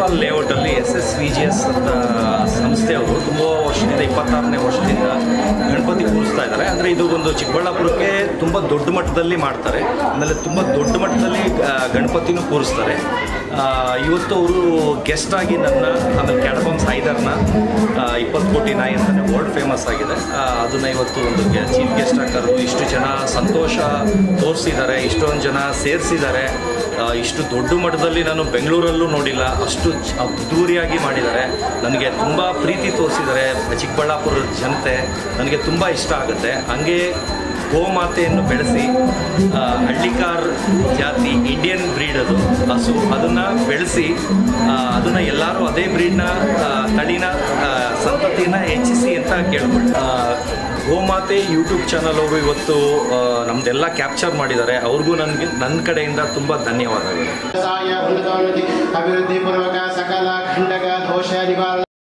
ಮಣಿಪಾಲ್ ಲೇಔಟಲ್ಲಿ S S V G S ಅಂತ ಸಂಸ್ಥೆಯವರು ತುಂಬ ವರ್ಷದಿಂದ ಇಪ್ಪತ್ತಾರನೇ ವರ್ಷದಿಂದ ಗಣಪತಿ ಕೂರಿಸ್ತಾ ಇದ್ದಾರೆ ಅಂದರೆ ಇದು ಒಂದು ಚಿಕ್ಕಬಳ್ಳಾಪುರಕ್ಕೆ ತುಂಬ ದೊಡ್ಡ ಮಟ್ಟದಲ್ಲಿ ಮಾಡ್ತಾರೆ ಆಮೇಲೆ ತುಂಬ ದೊಡ್ಡ ಮಟ್ಟದಲ್ಲಿ ಆ, ಗಣಪತಿನೂ ಕೂರಿಸ್ತಾರೆ ಆ, ಇವತ್ತು ಅವರು ಗೆಸ್ಟ್ ಆಗಿ ನನ್ನ ಆಮೇಲೆ ಕ್ಯಾಡಬಮ್ ಸಾಯಿದರ್ನ ಇಪ್ಪತ್ತು ಕೋಟಿ ನಾಯಿ ಅಂತಲೇ ವರ್ಲ್ಡ್ ಫೇಮಸ್ ಆಗಿದೆ ಆ, ಅದನ್ನ ಇವತ್ತು ಒಂದು ಚೀಫ್ ಗೆಸ್ಟ್ ಆಗಿ ಕರೆದು ಇಷ್ಟು ಜನ ಸಂತೋಷ ತೋರಿಸಿದ್ದಾರೆ ಇಷ್ಟೊಂದು ಜನ ಸೇರಿಸಿದ್ದಾರೆ ಇಷ್ಟು ದೊಡ್ಡ ಮಟ್ಟದಲ್ಲಿ ನಾನು ಬೆಂಗಳೂರಲ್ಲೂ ನೋಡಿಲ್ಲ ಅಷ್ಟು ಚ- ಅದ್ಧೂರಿಯಾಗಿ ಮಾಡಿದ್ದಾರೆ ನನಗೆ ತುಂಬ ಪ್ರೀತಿ ತೋರಿಸಿದ್ದಾರೆ ಚಿಕ್ಕಬಳ್ಳಾಪುರದ ಜನತೆ ನನಗೆ ತುಂಬ ಇಷ್ಟ ಆಗುತ್ತೆ ಹಂಗೆ ಗೋಮಾತೆಯನ್ನು ಬೆಳೆಸಿ ಆ, ಹಳ್ಳಿಕಾರ್ ಜಾತಿ ಇಂಡಿಯನ್ ಬ್ರೀಡ್ ಅದು ಹಸು ಅದನ್ನು ಬೆಳೆಸಿ ಅದನ್ನು ಎಲ್ಲರೂ ಅದೇ ಬ್ರೀಡ್ನ ತಳಿನ ಆ, ಸಂತತಿನ ಹೆಚ್ಚಿಸಿ ಅಂತ ಕೇಳ್ಬಿಟ್ಟು ಆ, ಗೋಮಾತೆ ಯೂಟ್ಯೂಬ್ ಚಾನಲ್ ಅವರು ಇವತ್ತು ಆ, ನಮ್ದೆಲ್ಲ ಕ್ಯಾಪ್ಚರ್ ಮಾಡಿದ್ದಾರೆ ಅವ್ರಿಗೂ ನನಗೆ ನನ್ನ ಕಡೆಯಿಂದ ತುಂಬ ಧನ್ಯವಾದಗಳು ವ್ಯವಸಾಯ ಉನ್ನತೋನ್ನತಿ ಅಭಿವೃದ್ಧಿ ಪೂರ್ವಕ ಸಕಲ ಖಂಡಕ ದೋಷ ನಿವಾರಣೆ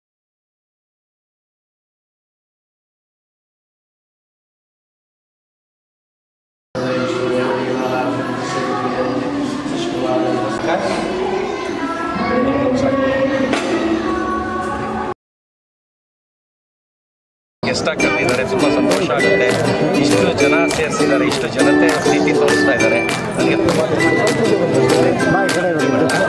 ಗೆಸ್ಟ್ ಆಗಿ ಕರೆದಿದ್ದಾರೆ ತುಂಬ ಸಂತೋಷ ಆಗುತ್ತೆ ಇಷ್ಟು ಜನ ಸೇರಿಸಿದ್ದಾರೆ ಇಷ್ಟು ಜನತೆ ಪ್ರೀತಿ ತೋರಿಸ್ತಾ ಇದ್ದಾರೆ ನನಗೆ ತುಂಬ